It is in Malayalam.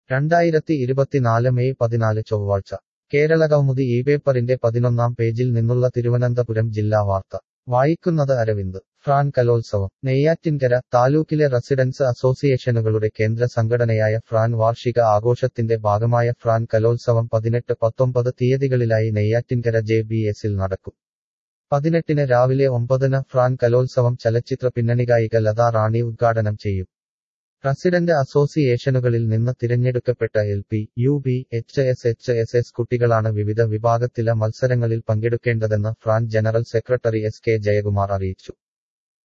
രണ്ടായിരത്തി ഇരുപത്തിനാല് മെയ് പതിനാല് ചൊവ്വാഴ്ച കേരള കൗമുദി ഈ പേപ്പറിന്റെ പതിനൊന്നാം പേജിൽ നിന്നുള്ള തിരുവനന്തപുരം ജില്ലാ വാർത്ത വായിക്കുന്നത് അരവിന്ദ് ഫ്രാൻ കലോത്സവം നെയ്യാറ്റിൻകര താലൂക്കിലെ റെസിഡൻസ് അസോസിയേഷനുകളുടെ കേന്ദ്ര സംഘടനയായ ഫ്രാൻ വാർഷിക ആഘോഷത്തിന്റെ ഭാഗമായ ഫ്രാൻ കലോത്സവം പതിനെട്ട് പത്തൊമ്പത് തീയതികളിലായി നെയ്യാറ്റിൻകര ജെ ബി എസിൽ നടക്കും പതിനെട്ടിന് രാവിലെ ഒമ്പതിന് ഫ്രാൻ കലോത്സവം ചലച്ചിത്ര പിന്നണിഗായിക ലതാ റാണി ഉദ്ഘാടനം ചെയ്യും പ്രസിഡന്റ് അസോസിയേഷനുകളിൽ നിന്ന് തിരഞ്ഞെടുക്കപ്പെട്ട L P U P H S H S S കുട്ടികളാണ് വിവിധ വിഭാഗത്തിലെ മത്സരങ്ങളിൽ പങ്കെടുക്കേണ്ടതെന്ന് ഫ്രാൻ general secretary S K Jayakumar അറിയിച്ചു